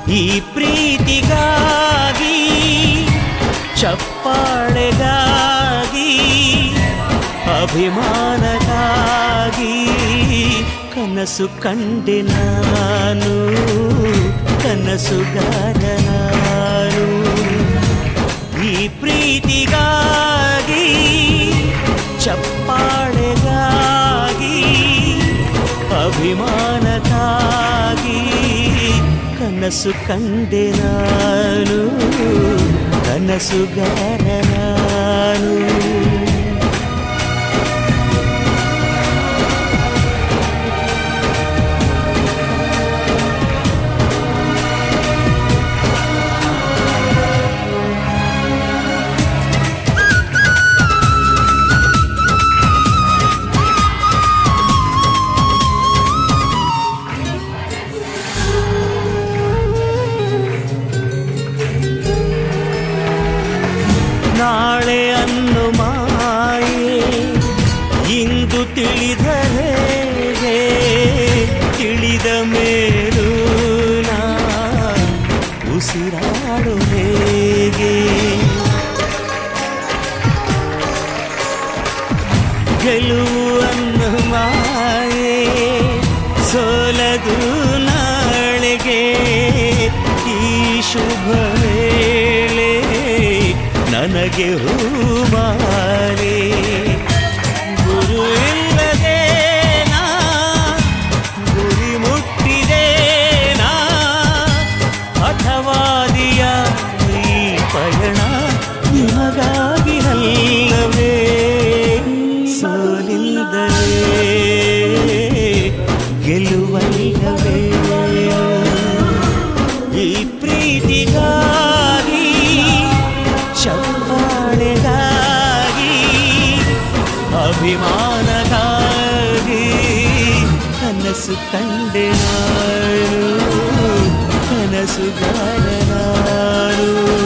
ಈ ಪ್ರೀತಿಗಾಗಿ ಚಪ್ಪಾಳೆಗಾಗಿ ಅಭಿಮಾನಗಾಗಿ ಕನಸು ಕಂಡೆ ನಾನು ಕನಸುಗಾರ ನಾನು ಈ ಪ್ರೀತಿಗಾಗಿ ಚಪ್ಪಾಳೆಗಾಗಿ ಅಭಿಮಾನಕ್ಕಾಗಿ ಕನಸು ಕಂಡೆ ನಾನು ಕನಸುಗಾರ ನಾನು ನಾಳೆ ಅನ್ನು ಮಾಯೆ ಇಂದು ತಿಳಿದರೆ ತಿಳಿದ ಮೇಲೂ ನಾ ಉಸಿರಾಡು ಹೇಗೆ ಗೆಲುವನ್ನು ಮಾಯೆ ಸೋಲದು ನಾಳೆಗೆ ಈ ಶುಭ ವೇಳೆ ನನಗೆ ಹೂಮಾಲೆ ಗುರು ಇಲ್ಲದೆ ನಾ ಗುರಿ ಮುಟ್ಟಿದೆ ನಾ ಹಠವಾದಿಯ ಈ ಪಯಣ ನಿಮಗಾಗಿ ಅಲ್ಲವೇ ಸೋಲಿಲ್ಲದಲೇ ಗೆಲುವಲ್ಲವೇ ಈ ಪ್ರೀತಿಗಾಗಿ ಚಪ್ಪಾಳೆಗಾಗಿ ಅಭಿಮಾನಗಾಗಿ ಕನಸು ಕಂಡೆ ನಾನು ಕನಸುಗಾರ ನಾನು